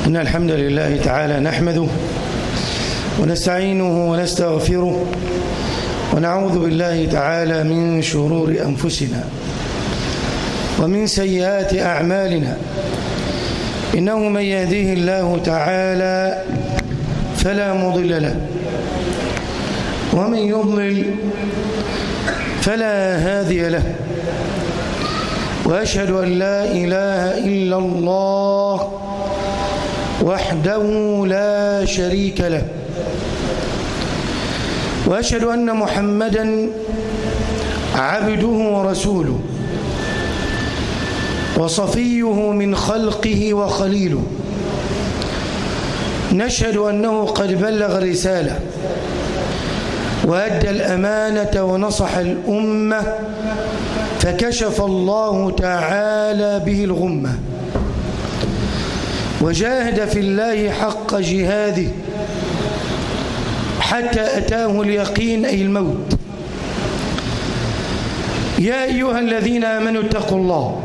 إن الحمد لله تعالى نحمده ونستعينه ونستغفره ونعوذ بالله تعالى من شرور أنفسنا ومن سيئات أعمالنا إنه من يهديه الله تعالى فلا مضل له ومن يضلل فلا هادي له وأشهد أن لا إله إلا الله وحده لا شريك له وأشهد أن محمدا عبده ورسوله وصفيه من خلقه وخليله نشهد أنه قد بلغ الرسالة وأدى الأمانة ونصح الأمة فكشف الله تعالى به الغمة وجاهد في الله حق جهاده حتى أتاه اليقين أي الموت يا أيها الذين آمنوا اتقوا الله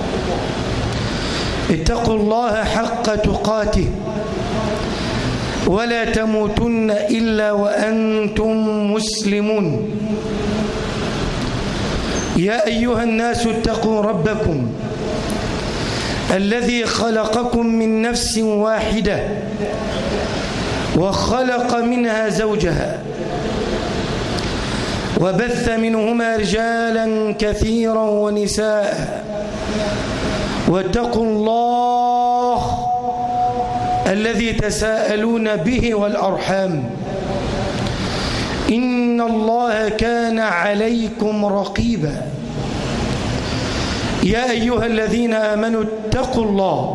اتقوا الله حق تقاته ولا تموتن إلا وأنتم مسلمون يا أيها الناس اتقوا ربكم الذي خلقكم من نفس واحدة وخلق منها زوجها وبث منهما رجالا كثيرا ونساء واتقوا الله الذي تساءلون به والأرحام إن الله كان عليكم رقيبا يا أيها الذين آمنوا اتقوا الله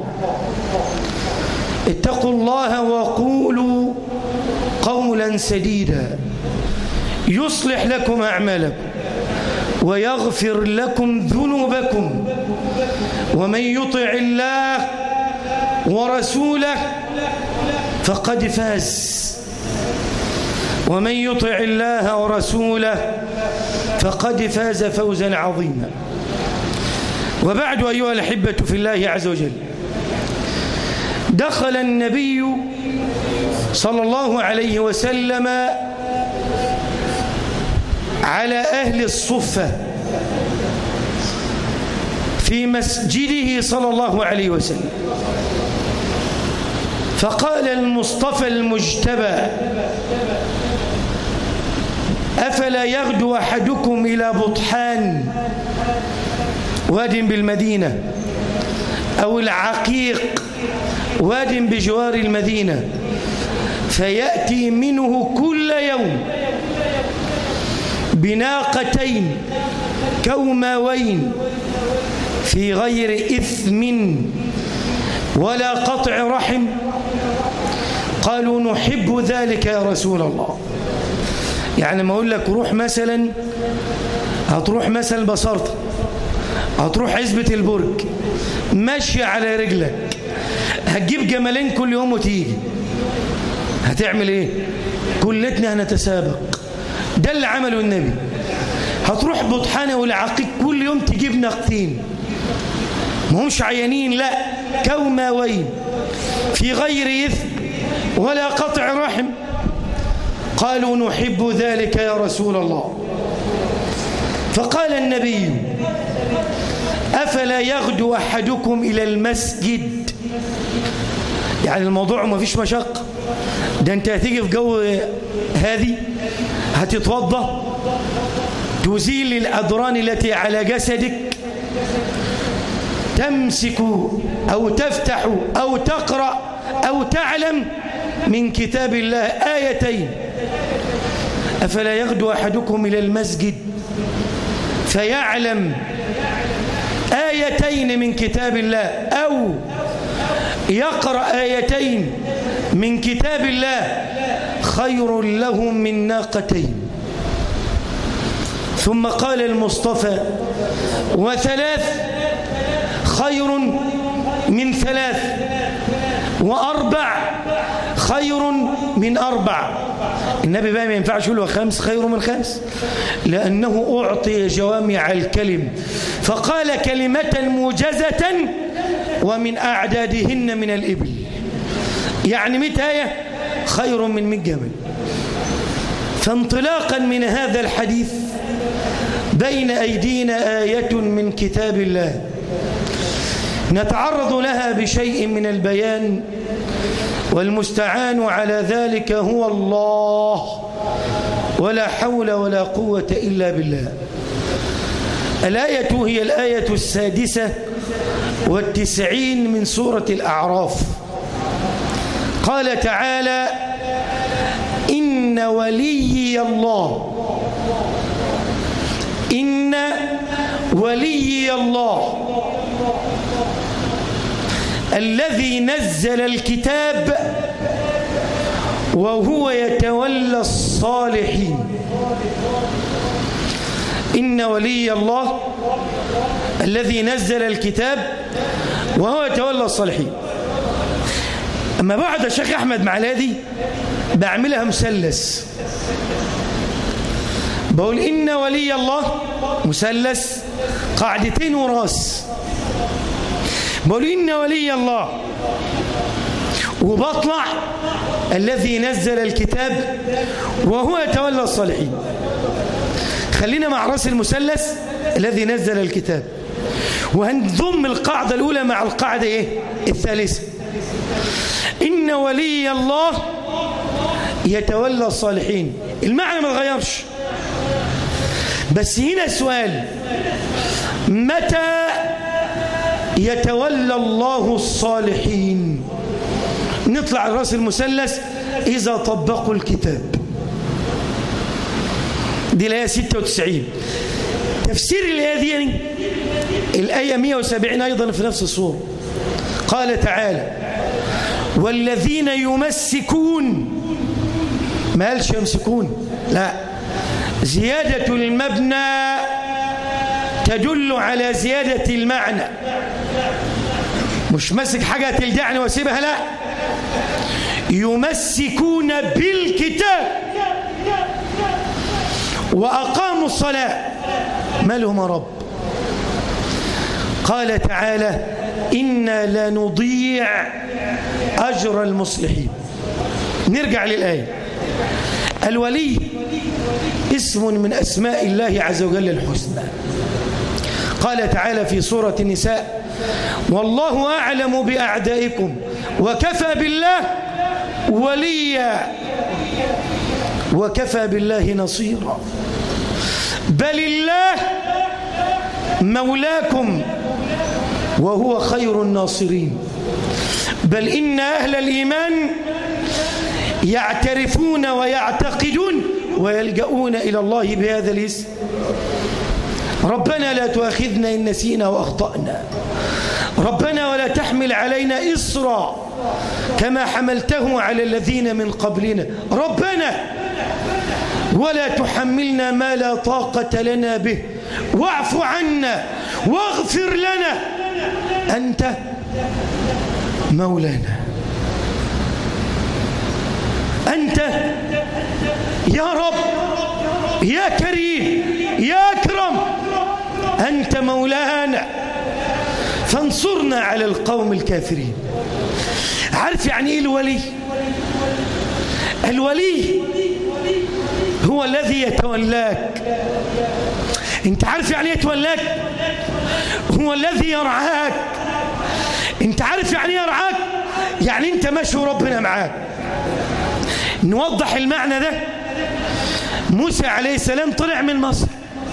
اتقوا الله وقولوا قولا سديدا يصلح لكم أعمالكم ويغفر لكم ذنوبكم ومن يطع الله ورسوله فقد فاز ومن يطع الله ورسوله فقد فاز فوزا عظيما وبعد أيها الأحبة في الله عز وجل دخل النبي صلى الله عليه وسلم على أهل الصفة في مسجده صلى الله عليه وسلم فقال المصطفى المجتبى أفلا يغدو أحدكم إلى بطحان واد بالمدينة أو العقيق واد بجوار المدينة فيأتي منه كل يوم بناقتين كوماوين في غير إثم ولا قطع رحم قالوا نحب ذلك يا رسول الله يعني ما أقول لك روح مثلا هتروح مثلا بصرت هتروح عزبة البرج ماشي على رجلك هتجيب جمالين كل يوم وتيجي هتعمل ايه كلتنا هنتسابق ده اللي عمله النبي هتروح بطحانة والعقيق كل يوم تجيب نقتين ما همش عيانين لا كوماوين في غير إثم ولا قطع رحم قالوا نحب ذلك يا رسول الله فقال النبي أفلا يغدو أحدكم إلى المسجد يعني الموضوع ما فيش مشقة ده انت هتيجي في جو هذه هتتوضى تزيل الأدران التي على جسدك تمسك أو تفتح أو تقرأ أو تعلم من كتاب الله آيتين أفلا يغدو أحدكم إلى المسجد فيعلم آيتين من كتاب الله أو يقرأ آيتين من كتاب الله خير له من ناقتين ثم قال المصطفى وثلاث خير من ثلاث وأربع خير من أربع النبي بقى ما ينفعش يقول وخمس خير من خمس لأنه أعطي جوامع الكلم فقال كلمة موجزة ومن أعدادهن من الإبل يعني 100 آية خير من 100 جمل فانطلاقا من هذا الحديث بين أيدينا آية من كتاب الله نتعرض لها بشيء من البيان والمستعان على ذلك هو الله ولا حول ولا قوة إلا بالله الآية هي الآية السادسة والتسعين من سورة الأعراف قال تعالى إن ولي الله إن ولي الله الذي نزل الكتاب وهو يتولى الصالحين إن ولي الله الذي نزل الكتاب وهو يتولى الصالحين أما بعد الشيخ أحمد معلادي بعملها مثلث بقول إن ولي الله مثلث قاعدتين وراس بقول إن ولي الله وبطلع الذي نزل الكتاب وهو يتولى الصالحين خلينا مع راس المثلث الذي نزل الكتاب وهنضم القاعدة الأولى مع القاعدة إيه؟ الثالثة إن ولي الله يتولى الصالحين المعنى ما تغيرش بس هنا سؤال متى يتولى الله الصالحين نطلع راس المثلث إذا طبقوا الكتاب دي الآية 96 تفسير الآية دي يعني الآية 170 أيضا في نفس الصورة قال تعالى والذين يمسكون ما قالش يمسكون لا زيادة المبنى تدل على زيادة المعنى مش ماسك حاجة تلجعني واسيبها لا يمسكون بالكتاب وأقاموا الصلاة ما لهم رب قال تعالى إنا لنضيع أجر المصلحين نرجع للآية الولي اسم من أسماء الله عز وجل الحسنى قال تعالى في سورة النساء والله أعلم بأعدائكم وكفى بالله وليا وكفى بالله نصيرا بل الله مولاكم وهو خير الناصرين بل إن أهل الإيمان يعترفون ويعتقدون ويلجؤون إلى الله بهذا الاسم ربنا لا تؤاخذنا إن نسينا وأخطأنا ربنا ولا تحمل علينا إصرا كما حملته على الذين من قبلنا ربنا ولا تحملنا ما لا طاقة لنا به واعف عنا واغفر لنا أنت مولانا أنت يا رب يا كريم يا أكرم أنت مولانا فانصرنا على القوم الكافرين عارف يعني إيه الولي الولي هو الذي يتولاك انت عارف يعني يتولاك هو الذي يرعاك انت عارف يعني يرعاك يعني انت ماشي وربنا معاك نوضح المعنى ده موسى عليه السلام طلع من مصر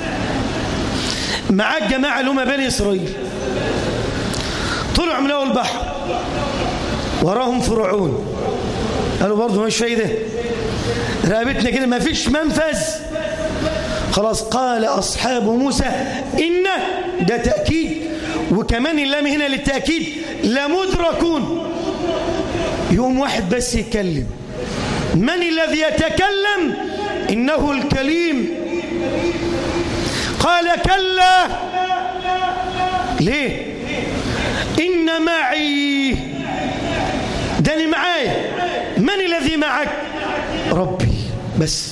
معاه الجماعة اللي هم بني إسرائيل طلعوا من أول البحر وراهم فرعون قالوا برضه مش فايدة رقبتنا كده ما فيش منفذ خلاص قال أصحاب موسى إن ده تأكيد وكمان اللام هنا للتأكيد لمدركون يوم واحد بس يتكلم من الذي يتكلم إنه الكليم قال كلا ليه إن معي داني معايا من الذي معك ربي بس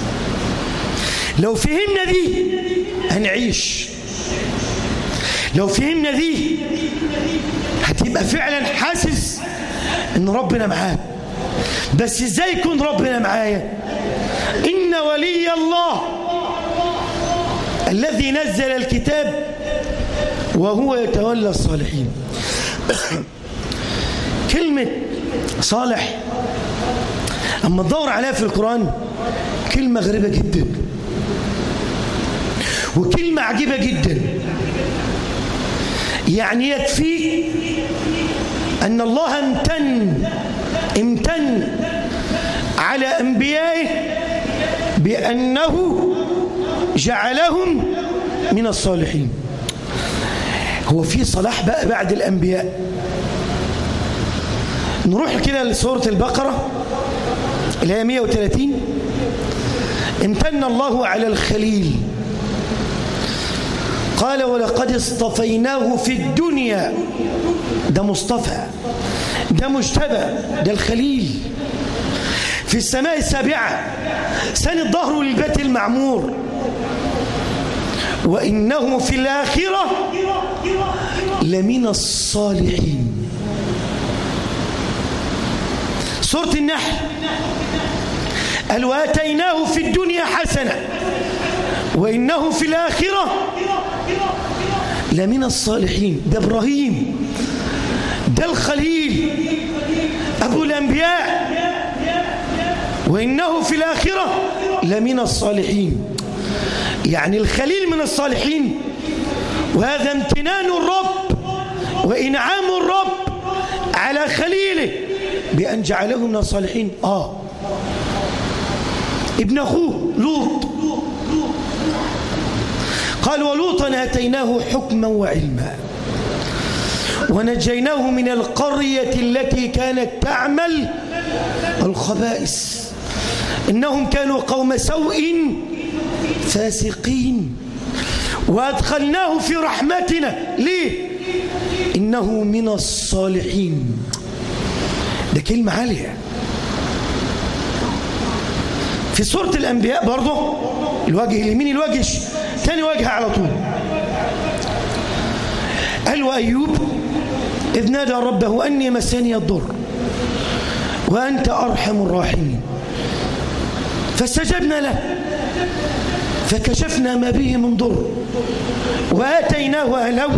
لو فهمنا دي هنعيش لو فهمنا دي هتبقى فعلا حاسس ان ربنا معاك بس ازاي يكون ربنا معايا إن ولي الله الذي نزل الكتاب وهو يتولى الصالحين كلمة صالح أما تدور عليها في القرآن كلمة غريبة جدا وكلمة عجيبة جدا يعني يكفيك أن الله امتن امتن على أنبيائه بأنه جعلهم من الصالحين هو في صلاح بقى بعد الأنبياء نروح كده لسورة البقرة الآية 130 امتن الله على الخليل قال ولقد اصطفيناه في الدنيا ده مصطفى ده مجتبى ده الخليل في السماء السابعة سند ظهره للبيت المعمور وإنه في الآخرة لمن الصالحين سورة النحل قال واتيناه في الدنيا حسنة وإنه في الآخرة لمن الصالحين ده إبراهيم ده الخليل أبو الأنبياء وإنه في الآخرة لمن الصالحين يعني الخليل من الصالحين وهذا امتنان الرب وإنعام الرب على خليله بأن جعله من الصالحين آه ابن أخوه لوط قال ولوطا أتيناه حكما وعلما ونجيناه من القرية التي كانت تعمل الخبائث إنهم كانوا قوم سوء فاسقين وأدخلناه في رحمتنا ليه؟ إنه من الصالحين ده كلمة عالية في سورة الأنبياء برضه الوجه اليمين الوجه ثاني وجه على طول قال وأيوب إذ نادى ربه أني مسني الضر وأنت أرحم الراحمين فاستجبنا له فكشفنا ما به من ضر وآتيناه أهله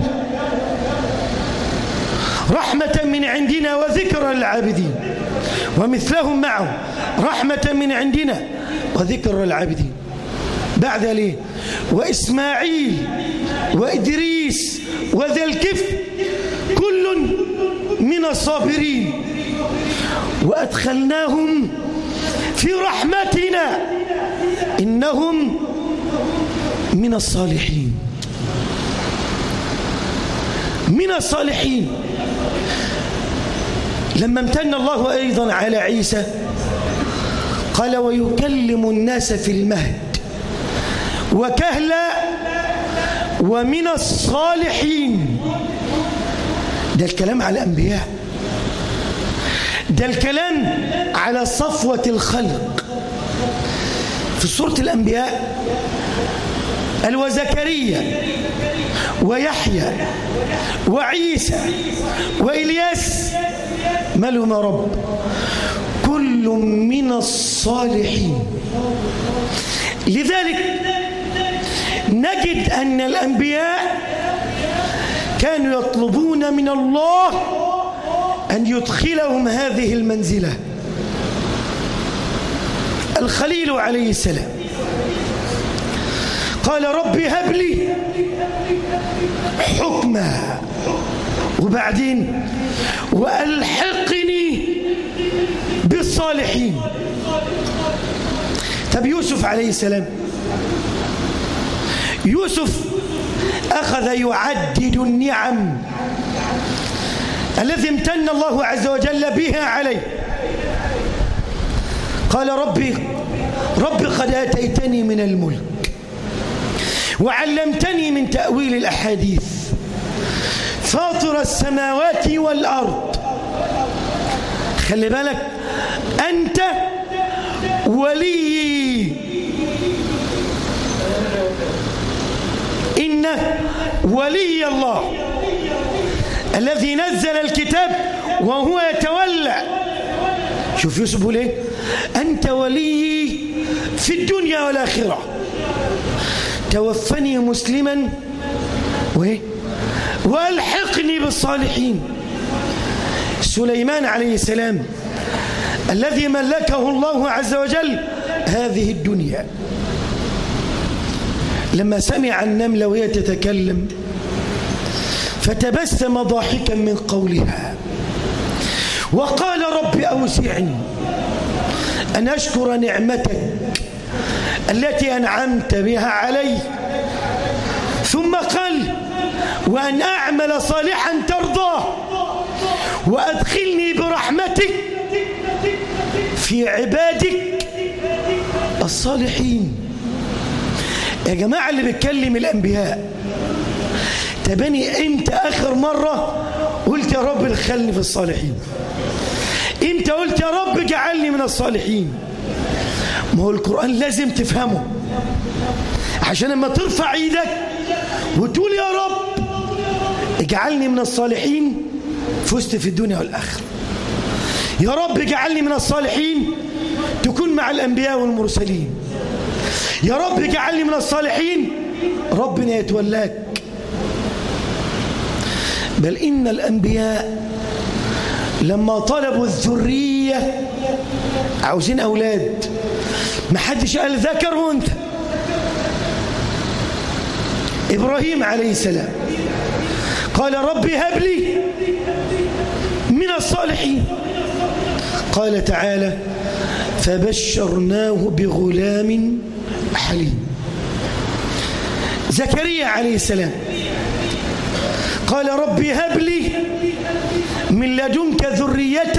رحمة من عندنا وذكرى للعابدين ومثلهم معه رحمة من عندنا وذكرى للعابدين بعد ليه وإسماعيل وإدريس وذا الكفر كل من الصابرين وأدخلناهم في رحمتنا إنهم من الصالحين من الصالحين لما امتن الله أيضا على عيسى قال ويكلم الناس في المهد وكهلا ومن الصالحين ده الكلام على الأنبياء ده الكلام على صفوة الخلق في سورة الأنبياء قال وزكريا ويحيى وعيسى وإلياس مالهم يا رب كل من الصالحين لذلك نجد أن الأنبياء كانوا يطلبون من الله أن يدخلهم هذه المنزلة الخليل عليه السلام قال رب هب لي حكما وبعدين وألحقني بالصالحين طب يوسف عليه السلام يوسف أخذ يعدد النعم الذي امتن الله عز وجل بها عليه قال ربي ربي قد آتيتني من الملك وعلمتني من تأويل الأحاديث فاطر السماوات والأرض خلي بالك أنت ولي إن ولي الله الذي نزل الكتاب وهو يتولى شوف يوسف بيقول ايه أنت ولي في الدنيا والآخرة توفني مسلما وايه والحقني بالصالحين سليمان عليه السلام الذي ملكه الله عز وجل هذه الدنيا لما سمع النملة وهي تتكلم فتبسم ضاحكا من قولها وقال رب أوسعني أن أشكر نعمتك التي أنعمت بها علي ثم قال وأن أعمل صالحا ترضاه وأدخلني برحمتك في عبادك الصالحين يا جماعة اللي بيتكلم الأنبياء تبني امتى آخر مرة قلت يا رب دخلني في الصالحين امتى قلت يا رب اجعلني من الصالحين ما هو القرآن لازم تفهمه عشان لما ترفع ايدك وتقول يا رب اجعلني من الصالحين فزت في الدنيا والآخرة يا رب اجعلني من الصالحين تكون مع الأنبياء والمرسلين يا رب اجعلني من الصالحين ربنا يتولاك بل إن الأنبياء لما طلبوا الذرية عاوزين أولاد ما حدش قال ذكر وانت إبراهيم عليه السلام قال ربي هب لي من الصالحين قال تعالى فبشرناه بغلام حليم زكريا عليه السلام قال ربي هب لي من لدنك ذرية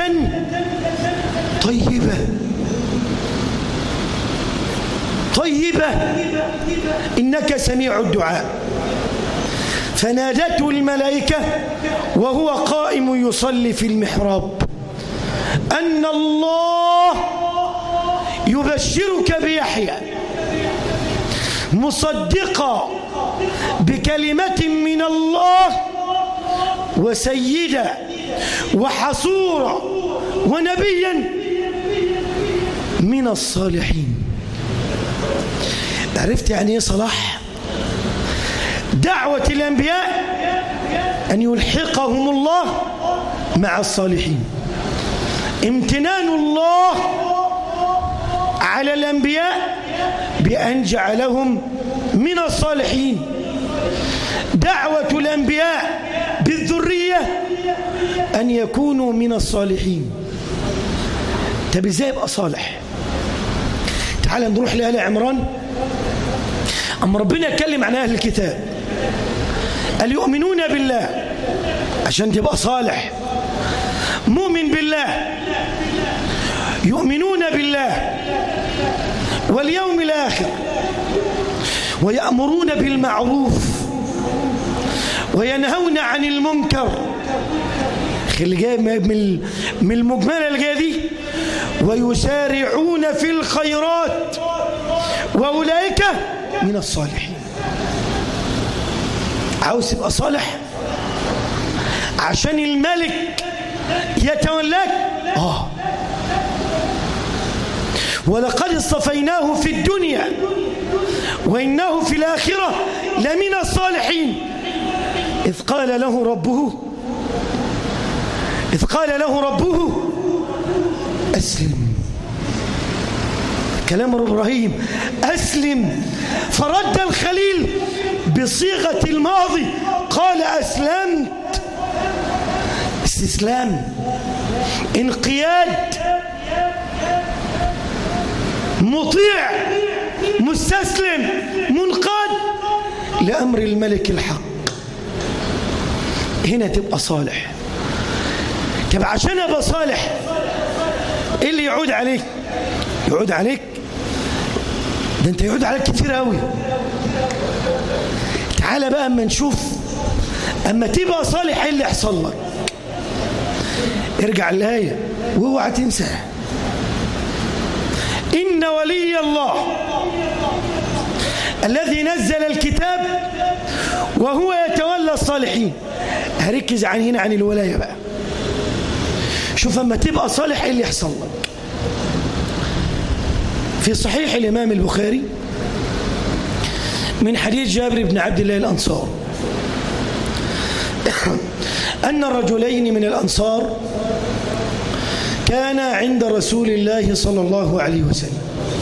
طيبة طيبة إنك سميع الدعاء فنادته الملائكة وهو قائم يصلي في المحراب أن الله يبشرك بيحيى مصدقا بكلمة من الله وسيدا وحصورا ونبيا من الصالحين عرفت يعني ايه صلاح دعوة الأنبياء أن يلحقهم الله مع الصالحين امتنان الله على الأنبياء بأن جعلهم من الصالحين دعوة الأنبياء بالذرية أن يكونوا من الصالحين طب ازاي يبقى صالح تعال نروح لآل عمران أما ربنا يتكلم عن أهل الكتاب قال يؤمنون بالله عشان تبقى صالح مؤمن بالله يؤمنون بالله واليوم الآخر ويأمرون بالمعروف وينهون عن المنكر خلي جاي من المجملة اللي دي ويسارعون في الخيرات وأولئك من الصالحين عاوز تبقى صالح عشان الملك يتولاك اه ولقد اصطفيناه في الدنيا وإنه في الآخرة لمن الصالحين إذ قال له ربه إذ قال له ربه أسلم كلام إبراهيم أسلم فرد الخليل بصيغة الماضي قال أسلمت استسلام انقياد مطيع مستسلم منقاد لأمر الملك الحق هنا تبقى صالح طب عشان ابقى صالح ايه اللي يعود عليك يعود عليك ده انت يعود عليك كتير قوي تعالى بقى اما نشوف اما تبقى صالح ايه اللي يحصل لك ارجع الايه واوعى تنساها إن ولي الله الذي نزل الكتاب وهو يتولى الصالحين هركز عن هنا عن الولاية بقى شوف اما تبقى صالح ايه اللي يحصل لك في صحيح الإمام البخاري من حديث جابر بن عبد الله الأنصار أن الرجلين من الأنصار كان عند رسول الله صلى الله عليه وسلم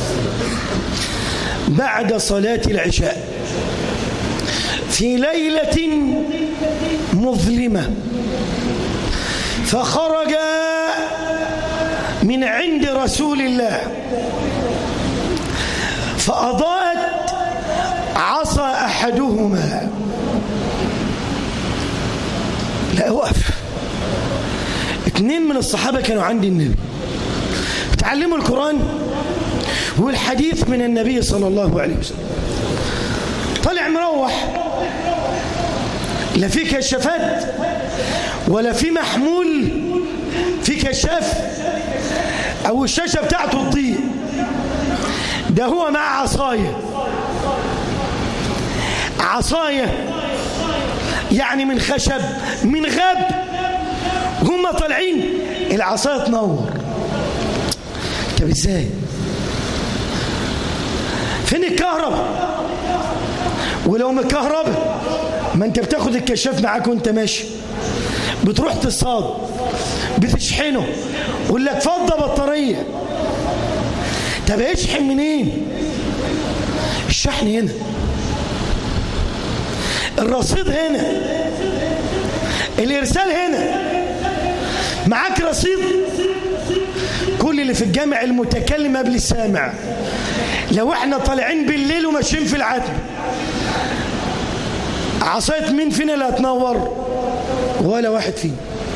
بعد صلاة العشاء في ليلة مظلمة فخرج من عند رسول الله فأضاءت عصا أحدهما لا وقف اثنين من الصحابة كانوا عند النبي تعلموا القرآن والحديث من النبي صلى الله عليه وسلم طلع مروح لا في كشافات ولا في محمول في كشاف او الشاشه بتاعته تضيء ده هو مع عصايه عصايه يعني من خشب من غاب هم طالعين العصايه تنور طب ازاي فين الكهرباء ولو مكهرباء ما انت بتاخد الكشاف معاك وانت ماشي بتروح تصاد بتشحنه يقول لك فضه بطاريه طب اشحن منين الشحن هنا الرصيد هنا الارسال هنا معاك رصيد كل اللي في الجامع المتكلم قبل السامع لو احنا طالعين بالليل وماشيين في العتبه عصايه مين فينا اللي هتنور ولا واحد فينا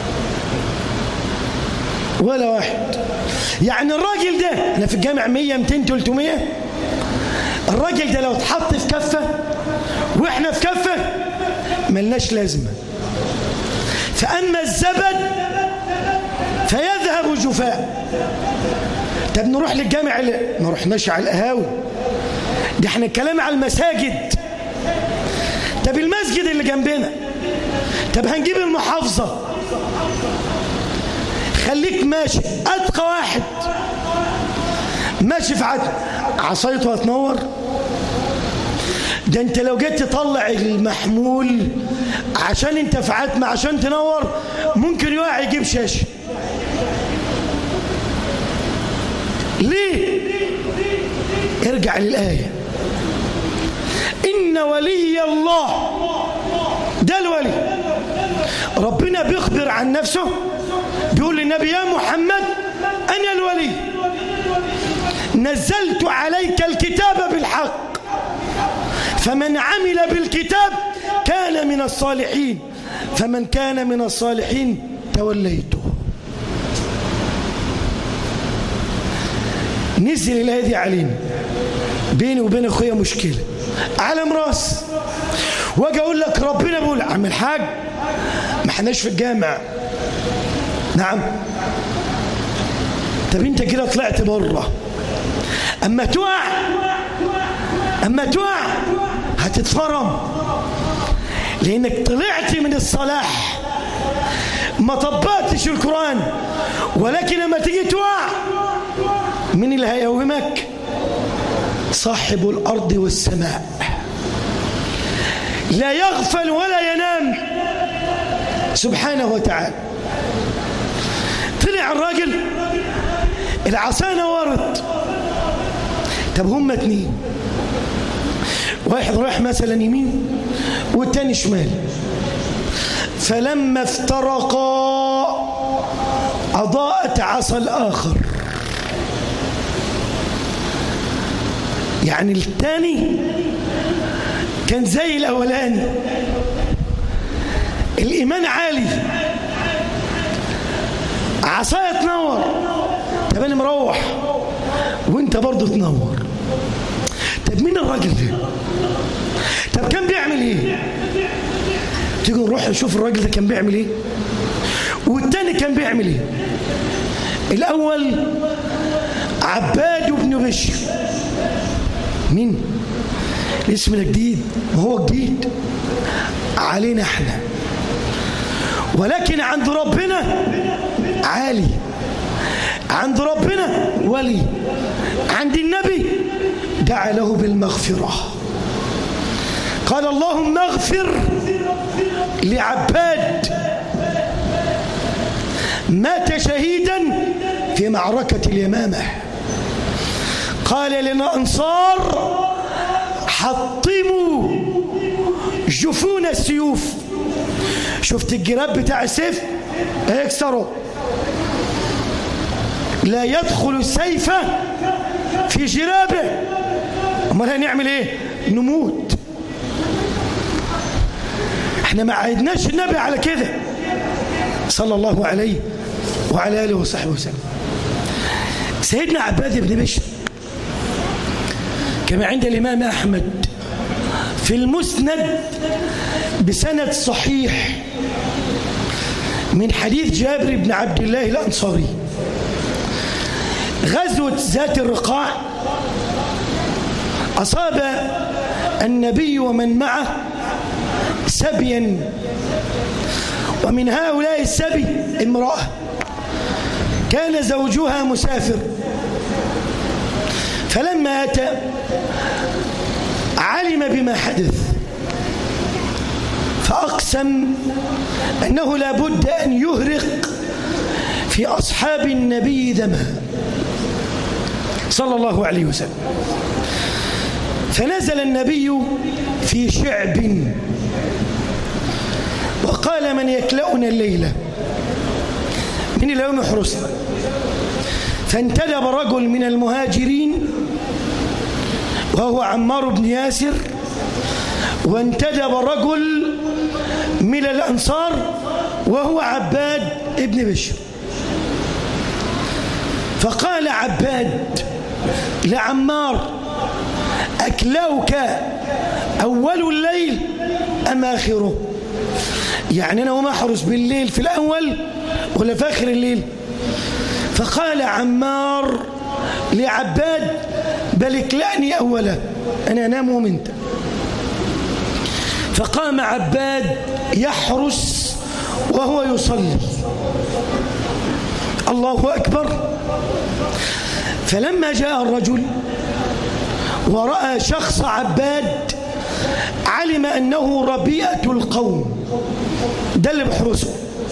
ولا واحد يعني الراجل ده انا في الجامع 100 200 300 الراجل ده لو اتحط في كفه واحنا في كفه ملناش لازمه فاما الزبد فيذهب جفاء طب نروح للجامع اللي ما رحناش على القهاوي ده احنا الكلام على المساجد طب المسجد اللي جنبنا طب هنجيب المحافظة خليك ماشي أتقى واحد ماشي في عدل عصايته هتنور ده انت لو جيت تطلع المحمول عشان انت في عتمة عشان تنور ممكن يقع يجيب شاشة ليه ارجع للآية إن ولي الله ده الولي ربنا بيخبر عن نفسه بيقول للنبي يا محمد أنا الولي نزلت عليك الكتاب بالحق فمن عمل بالكتاب كان من الصالحين فمن كان من الصالحين توليته نزل الآية دي علينا بيني وبين أخويا مشكلة علم راس واجي اقول لك ربنا بيقول عم الحاج ما احناش في الجامع نعم طب انت كده طلعت بره اما تقع اما تقع هتتفرم لانك طلعت من الصلاح ما طبقتش القران ولكن لما تيجي تقع مين اللي هيقومك صاحب الارض والسماء لا يغفل ولا ينام سبحانه وتعالى طلع الراجل العصا نورت طب هم اتنين واحد رايح مثلا يمين والتاني شمال فلما افترقا أضاءت عصا الآخر يعني الثاني كان زي الأولاني الإيمان عالي عصايا تنور طب أنا مروح وأنت برضه تنور طب مين الراجل ده؟ طب كان بيعمل إيه؟ تيجي نروح نشوف الراجل ده كان بيعمل إيه؟ والتاني كان بيعمل إيه؟ الأول عباد بن بشر مين؟ الاسم ده جديد ما هو جديد علينا احنا ولكن عند ربنا عالي عند ربنا الولي عند النبي دعا له بالمغفرة قال اللهم اغفر لعباد مات شهيدا في معركة اليمامة قال لنا أنصار حطموا جفون السيوف شفت الجراب بتاع السيف هيكسره لا يدخل السيف في جرابه امال هنعمل ايه نموت احنا ما عهدناش النبي على كده صلى الله عليه وعلى اله وصحبه وسلم سيدنا عباد بن بشر كما عند الامام احمد في المسند بسند صحيح من حديث جابر بن عبد الله الانصاري غزوه ذات الرقاع اصاب النبي ومن معه سبيا ومن هؤلاء السبي امرأة كان زوجها مسافر فلما أتى علم بما حدث فأقسم أنه لا بد أن يهرق في أصحاب النبي دمها صلى الله عليه وسلم فنزل النبي في شعب وقال من يكلأنا الليلة من اليوم حرسنا فانتدب رجل من المهاجرين وهو عمار بن ياسر وانتدب رجل من الأنصار وهو عباد ابن بشر فقال عباد لعمار أكلوك أول الليل أم آخره يعني أنا وما أحرس بالليل في الأول ولا في آخر الليل فقال عمار لعباد بل اكلأني أولا أنا أنام ومنت فقام عباد يحرس وهو يصلي الله أكبر فلما جاء الرجل ورأى شخص عباد علم أنه ربيئة القوم ده اللي بحرسه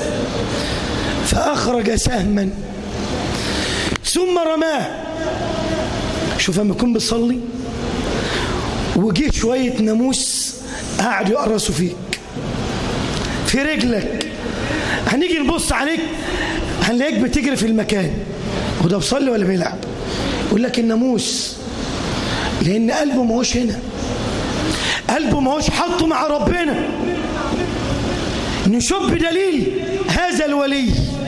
فأخرج سهما ثم رماه شوف لما يكون بتصلي وجيه شوية ناموس قاعد يقرصوا فيك في رجلك هنيجي نبص عليك هنلاقيك بتجري في المكان وده بيصلي ولا بيلعب يقول لك الناموس لأن قلبه ما هوش هنا قلبه ما هوش حاطه مع ربنا نشوف بدليل هذا الولي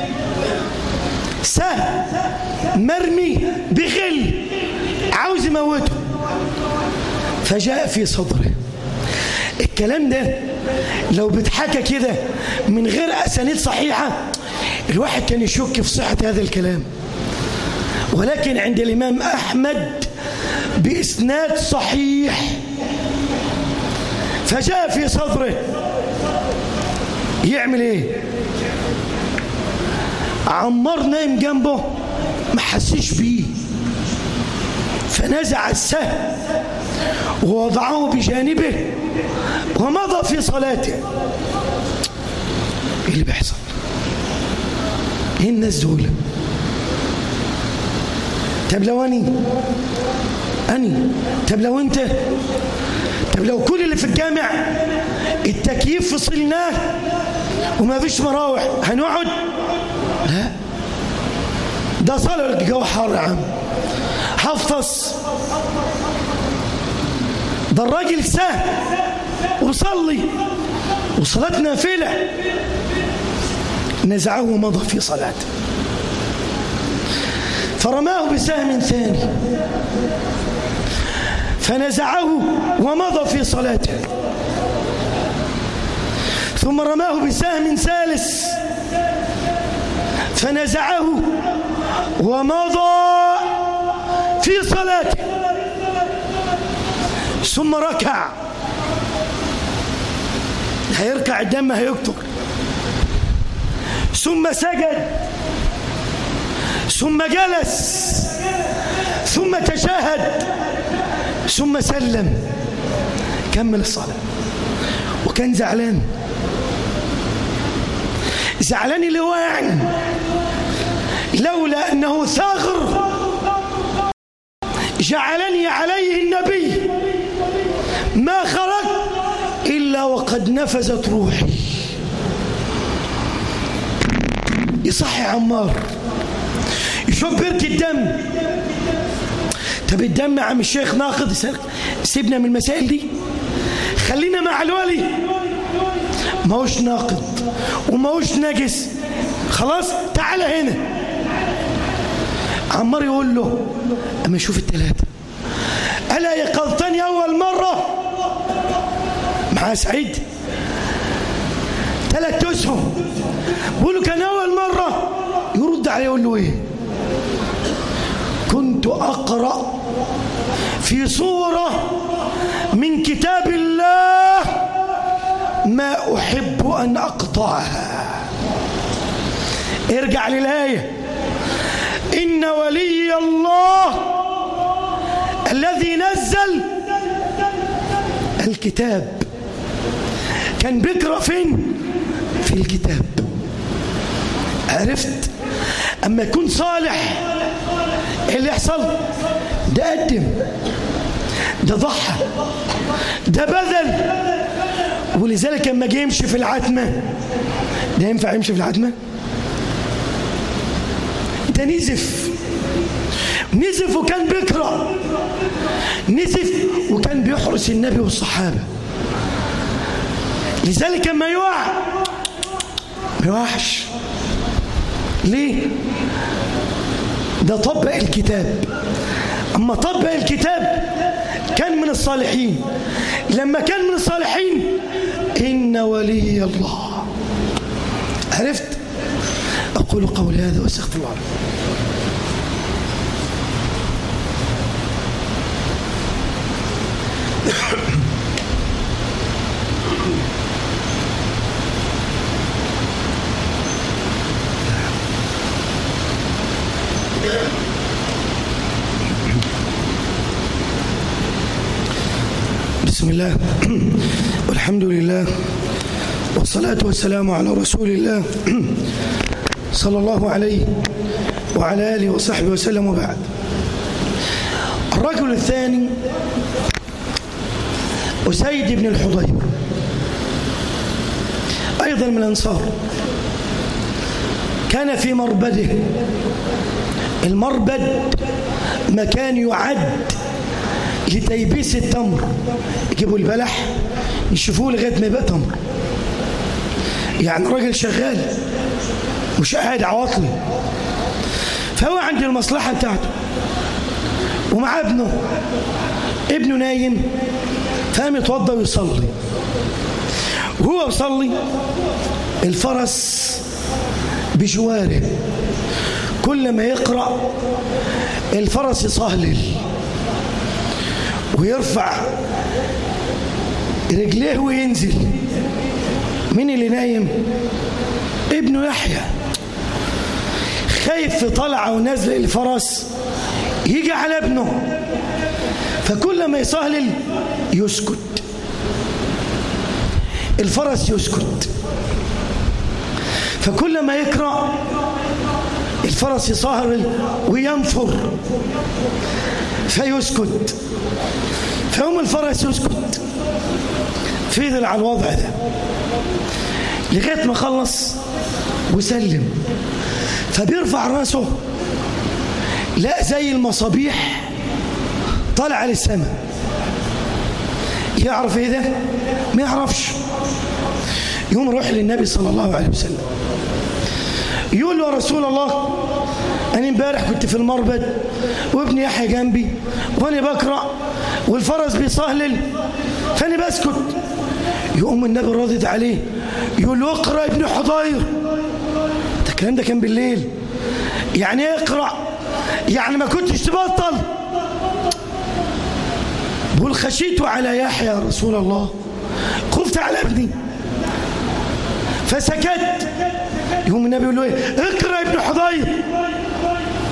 سهل مرمي بغل عاوز يموته فجاء في صدره الكلام ده لو بتحكى كده من غير أسانيد صحيحة الواحد كان يشك في صحة هذا الكلام ولكن عند الإمام أحمد بإسناد صحيح فجاء في صدره يعمل ايه عمار نايم جنبه ما حسيش بيه فنزع السهم ووضعه بجانبه ومضى في صلاته ايه اللي بيحصل ايه الناس دول طب لو اني اني طب لو انت طب لو كل اللي في الجامع التكييف فصلناه وما فيش مراوح هنقعد لا ده صلاة الجو حار يا عم حفظ ده الراجل سهل وصلي وصلاة نافلة نزعه ومضى في صلاته فرماه بسهم ثاني فنزعه ومضى في صلاته ثم رماه بسهم ثالث فنزعه ومضى في صلاته ثم ركع هيركع الدم هيكتر ثم سجد ثم جلس ثم تشاهد ثم سلم كمل الصلاة وكان زعلان زعلان اللي هو يعني لولا أنه ثغر جعلني عليه النبي ما خرج إلا وقد نفذت روحي يصحي عمار يشوف برك الدم طب الدم يا عم الشيخ ناقض سيبنا من المسائل دي خلينا مع الولي ما هوش ناقض وما هوش نجس خلاص تعال هنا عمار يقول له اما شوف الثلاثه الا يقظتني اول مره مع سعيد ثلاث اسهم بيقول له كان اول مره يرد عليه يقول له ايه كنت اقرا في صوره من كتاب الله ما احب ان اقطعها ارجع للايه ان ولي الله الذي نزل الكتاب كان بيقرا فين في الكتاب عرفت اما يكون صالح ايه اللي يحصل ده قدم ده ضحى ده بذل ولذلك لما جه يمشي في العتمه ده ينفع يمشي في العتمه ده نزف نزف وكان بيقرا نزف وكان بيحرس النبي والصحابه لذلك لما يقع ما يوقعش ليه ده طبق الكتاب اما طبق الكتاب كان من الصالحين لما كان من الصالحين ان ولي الله عرفت اقول قولي هذا واستغفر الله بسم الله والحمد لله والصلاة والسلام على رسول الله صلى الله عليه وعلى آله وصحبه وسلم وبعد الرجل الثاني أسيد بن الحضير أيضا من الأنصار كان في مربده المربد مكان يعد لتيبيس التمر يجيبوا البلح يشوفوه لغايه ما يبقى تمر يعني راجل شغال مش قاعد عواطلي فهو عند المصلحه بتاعته ومعاه ابنه ابنه نايم فقام يتوضا ويصلي وهو بيصلي الفرس بجواره كل ما يقرا الفرس يصهلل ويرفع رجليه وينزل مين اللي نايم ابنه يحيى خايف في طلعه ونزل الفرس يجي على ابنه فكل ما يصهلل يسكت الفرس يسكت فكل ما يقرا الفرس يصهلل وينفر فيسكت فيوم الفرس يسكت فضل على الوضع ده لغايه ما خلص وسلم فبيرفع راسه لا زي المصابيح طالع للسماء يعرف ايه ده ما يعرفش يوم يروح للنبي صلى الله عليه وسلم يقول له يا رسول الله انا امبارح كنت في المربد وابني يحيى جنبي وانا بقرا والفرس بيصهلل فانا بسكت يقوم النبي راضد عليه يقول له اقرا ابن حضير ده الكلام ده كان بالليل يعني ايه اقرا يعني ما كنتش تبطل بقول خشيت على يحيى يا رسول الله خفت على ابني فسكت يقوم النبي يقول له ايه اقرا ابن حضير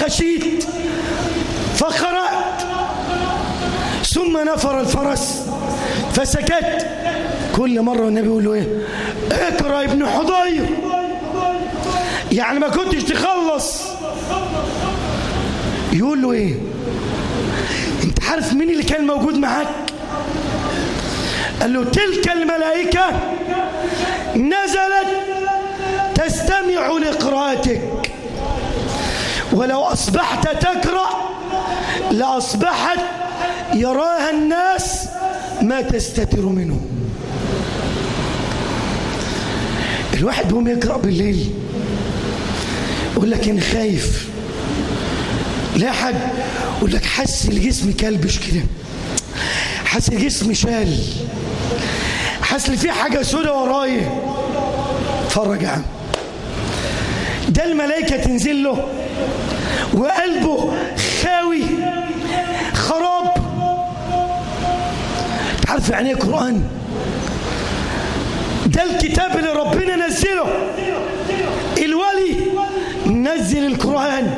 فخشيت فقرأت ثم نفر الفرس فسكت كل مرة النبي يقول له ايه اقرأ ابن حضير يعني ما كنتش تخلص يقول له ايه انت عارف مين اللي كان موجود معاك قال له تلك الملائكة نزلت تستمع لقراءتك ولو أصبحت تقرأ لأصبحت يراها الناس ما تستتر منه الواحد بيقوم يقرأ بالليل يقول لك أنا خايف لا حد يقول لك حس الجسم كلبش كده حس الجسم شال حس لي في حاجة سودة ورايا فرج يا عم ده الملائكة تنزل له وقلبه خاوي خراب تعرف يعني ايه قرآن ده الكتاب اللي ربنا نزله الولي نزل القرآن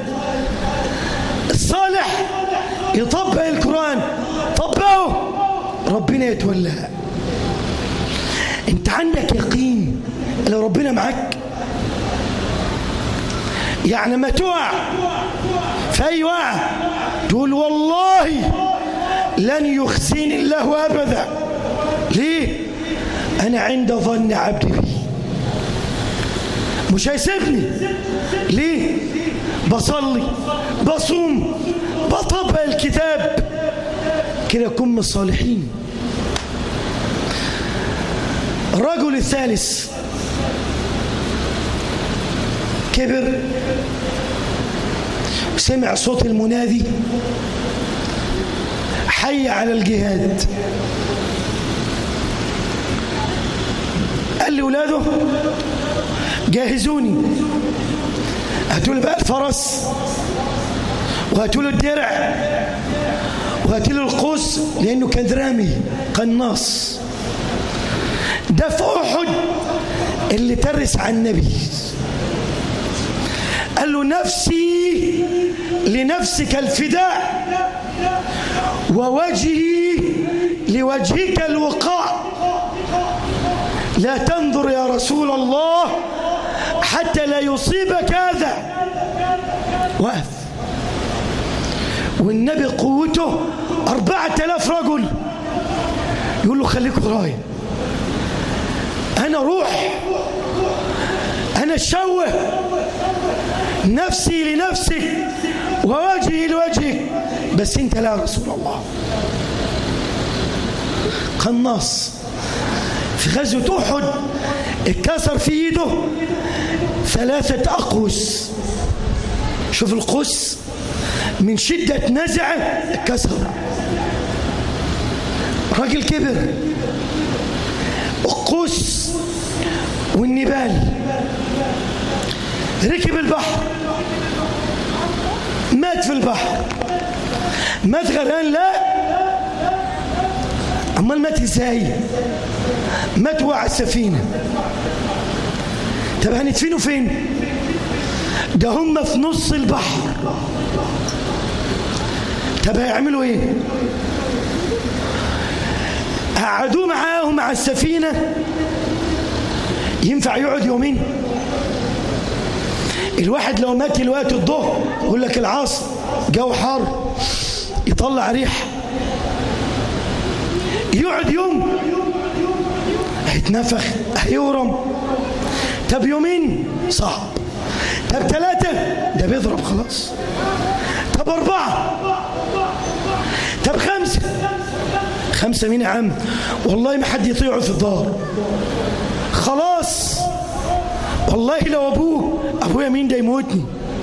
الصالح يطبق القرآن طبقه ربنا يتولاها انت عندك يقين لو ربنا معاك يعني ما تقع في اي وقع تقول والله لن يخزيني الله ابدا ليه انا عند ظن عبدي بي مش هيسيبني ليه بصلي بصوم بطبق الكتاب كده أكون من الصالحين الرجل الثالث كبر سمع صوت المنادي حي على الجهاد قال لأولاده جهزوني هاتوا لي بقى الفرس وهاتوا له الدرع وهاتوا له القوس لأنه كان رامي قناص ده في أحد اللي ترس على النبي قال له نفسي لنفسك الفداء ووجهي لوجهك الوقاء لا تنظر يا رسول الله حتى لا يصيبك هذا وقف والنبي قوته أربعة آلاف رجل يقول له خليك ورايا أنا روح أنا الشوه نفسي لنفسك ووجهي لوجهك بس أنت لا رسول الله قناص في غزوة أحد اتكسر في ايده ثلاثة أقوس شوف القوس من شدة نزعه اتكسر راجل كبر القوس والنبال ركب البحر مات في البحر مات غرقان لا امال مات ازاي مات وقع السفينه طب هندفنه فين ده هم في نص البحر طب هيعملوا ايه قعدوه معاهم على السفينه ينفع يقعد يومين الواحد لو مات الوقت الظهر يقول لك العصر جو حار يطلع ريح يقعد يوم هيتنفخ هيورم طب يومين صعب طب ثلاثة ده بيضرب خلاص طب أربعة طب خمسة خمسة مين يا عم والله ما حد يطيعه في الدار خلاص والله لو أبوه أبويا مين ده يموتني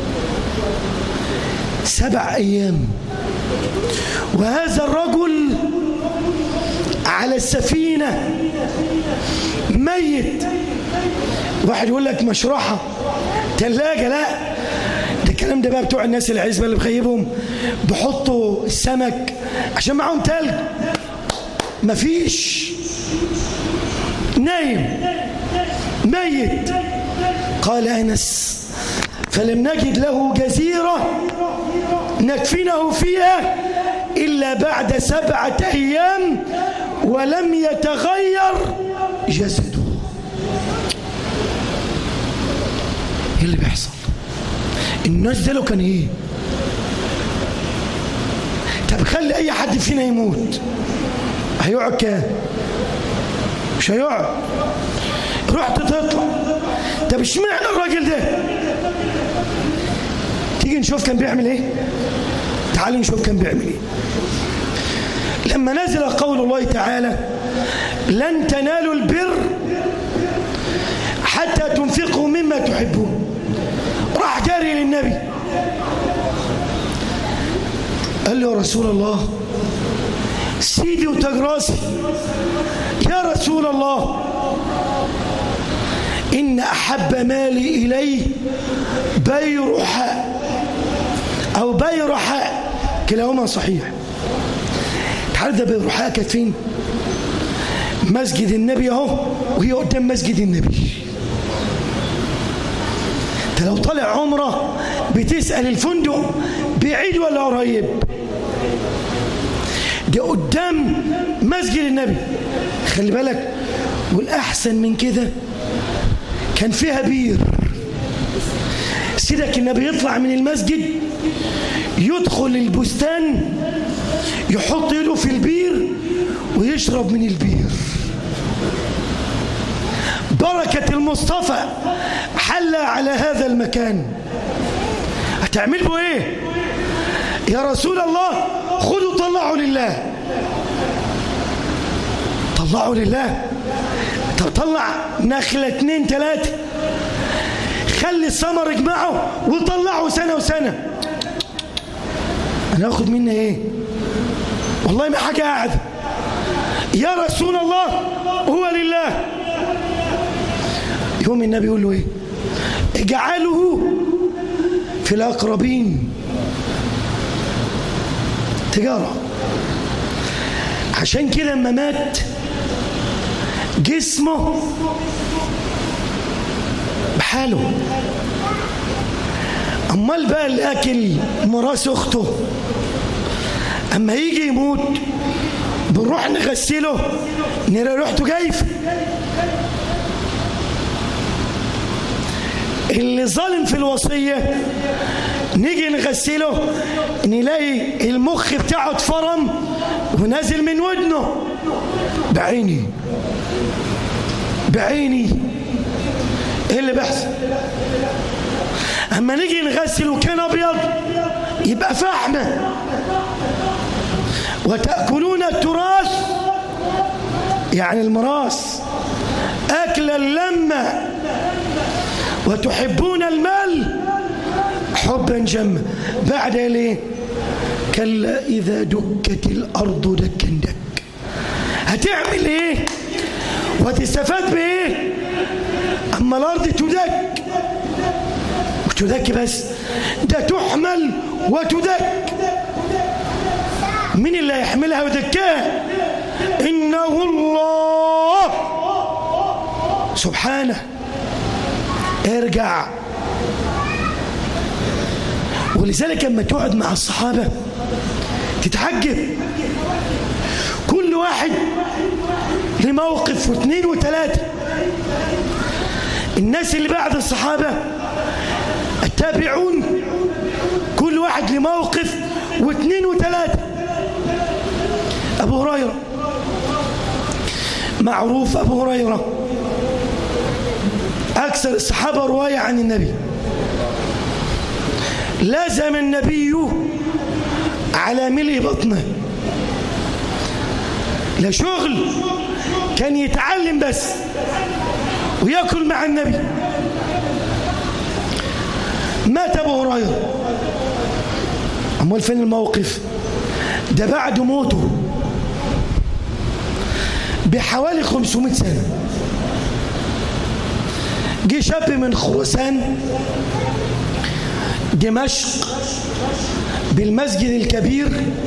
سبع أيام وهذا الرجل على السفينة ميت واحد يقول لك مشرحة تلاجة لا ده الكلام ده بقى بتوع الناس العزبة اللي بخيبهم بحطوا السمك عشان معاهم تلج مفيش نايم ميت قال أنس فلم نجد له جزيرة ندفنه فيها إلا بعد سبعة أيام ولم يتغير جسده ايه اللي بيحصل الناس ده لو كان ايه طب خلي اي حد فينا يموت هيقعد كام مش هيقعد رحت تطلع طب اشمعنى الراجل ده تيجي نشوف كان بيعمل ايه تعالوا نشوف كان بيعمل ايه لما نزل قول الله تعالى لن تنالوا البر حتى تنفقوا مما تحبون راح جاري للنبي قال له يا رسول الله سيدي وتاج راسي يا رسول الله إن أحب مالي إلي بيرحاء أو بيرحاء كلاهما صحيح تعرف ده بيرحاء كانت فين؟ مسجد النبي أهو وهي قدام مسجد النبي انت لو طالع عمره بتسأل الفندق بعيد ولا قريب ده قدام مسجد النبي خلي بالك والأحسن من كده كان فيها بير سيدك النبي يطلع من المسجد يدخل البستان يحط يده في البير ويشرب من البير بركة المصطفى حل على هذا المكان هتعمل به ايه يا رسول الله خذوا طلعوا لله طلعوا لله طب طلع نخلة اتنين تلاتة خلي الثمر اجمعه وطلعوا سنة وسنة انا اخد مني ايه والله ما حاجة قاعدة يا رسول الله هو لله يوم النبي يقول له ايه اجعله في الاقربين تجارة عشان كده لما مات جسمه بحاله امال بقى الاكل مراس اخته اما يجي يموت بنروح نغسله نرى ريحته جايفه اللي ظالم في الوصية نيجي نغسله نلاقي المخ بتاعه اتفرم ونازل من ودنه بعيني بعيني ايه اللي بيحصل اما نيجي نغسل وكان ابيض يبقى فحمه وتاكلون التراث يعني المراس اكلا لما وتحبون المال حبا جما بعد ليه كلا إذا دكت الأرض دكا دك هتعمل إيه وتستفاد بإيه أما الأرض تدك وتدك بس ده تحمل وتدك مين اللي هيحملها ويدكها إنه الله سبحانه ارجع ولذلك لما تقعد مع الصحابة تتعجب كل واحد لموقف واثنين وثلاثة الناس اللي بعد الصحابة التابعون كل واحد لموقف واثنين وثلاثة أبو هريرة معروف أبو هريرة أكثر الصحابة رواية عن النبي لازم النبي على ملء بطنه لا شغل كان يتعلم بس ويأكل مع النبي مات أبو هريرة أمال فين الموقف ده بعد موته بحوالي 500 سنة جه شاب من خراسان دمشق بالمسجد الكبير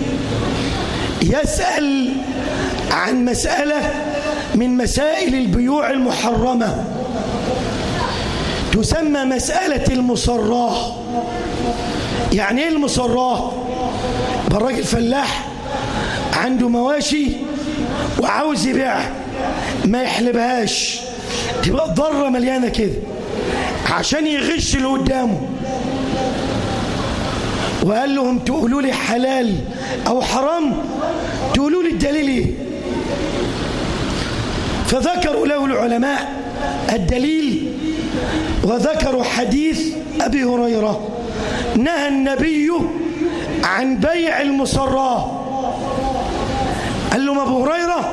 يسأل عن مسألة من مسائل البيوع المحرمة تسمى مسألة المصراه يعني ايه المصراه يبقى الراجل فلاح عنده مواشي وعاوز يبيعها ما يحلبهاش تبقى ضرة مليانة كده عشان يغش اللي قدامه وقال لهم تقولوا لي حلال أو حرام تقولوا لي الدليل ايه فذكروا له العلماء الدليل وذكروا حديث أبي هريرة نهى النبي عن بيع المصراه قال لهم أبو هريرة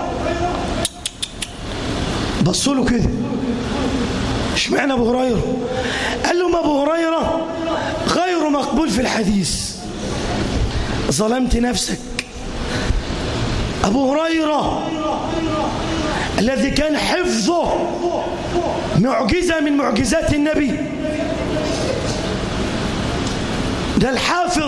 بصوا له كده اشمعنى أبو هريرة قال لهم أبو هريرة غير مقبول في الحديث ظلمت نفسك أبو هريرة الذي كان حفظه معجزة من معجزات النبي ده الحافظ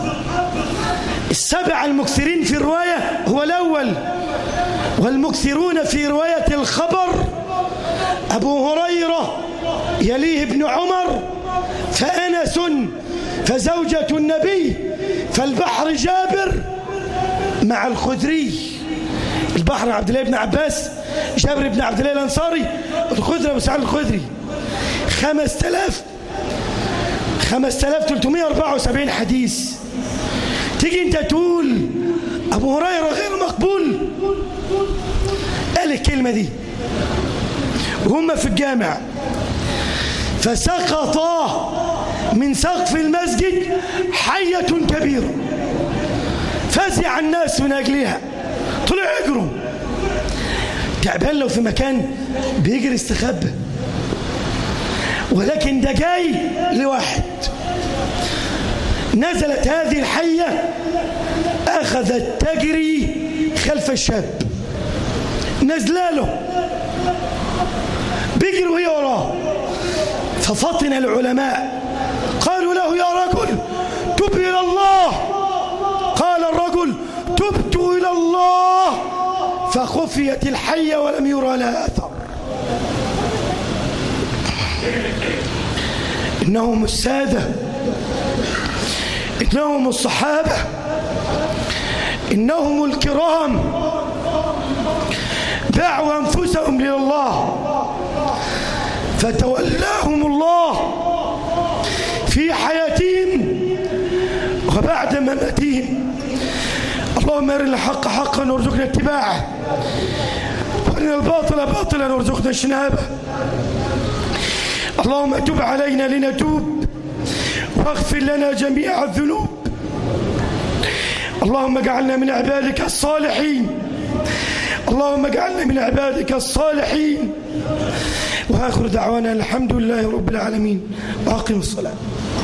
السبع المكثرين في الرواية هو الأول والمكثرون في رواية الخبر أبو هريرة يليه ابن عمر فأنس فزوجة النبي فالبحر جابر مع الخدري البحر عبد الله بن عباس جابر بن عبد الله الأنصاري الخدري أبو سعيد الخدري خمس تلاف خمس تلاف تلتمية أربعة وسبعين حديث تيجي انت تقول أبو هريرة غير مقبول قال الكلمة دي وهم في الجامع فسقطا من سقف المسجد حية كبيرة فزع الناس من أجلها طلع يجروا تعبان لو في مكان بيجري استخبى ولكن ده جاي لواحد نزلت هذه الحية أخذت تجري خلف الشاب نزلاله بيجري وهي وراه ففطن العلماء قالوا له يا رجل تب إلى الله قال الرجل تبت إلى الله فخفيت الحية ولم يرى لها أثر إنهم السادة إنهم الصحابة إنهم الكرام باعوا أنفسهم إلى الله فتولاهم الله في حياتهم وبعد مماتهم اللهم ارنا الحق حقا وارزقنا اتباعه وارنا الباطل باطلا وارزقنا اجتنابه اللهم تب علينا لنتوب واغفر لنا جميع الذنوب اللهم اجعلنا من عبادك الصالحين اللهم اجعلنا من عبادك الصالحين واخر دعوانا الحمد لله رب العالمين واقم الصلاه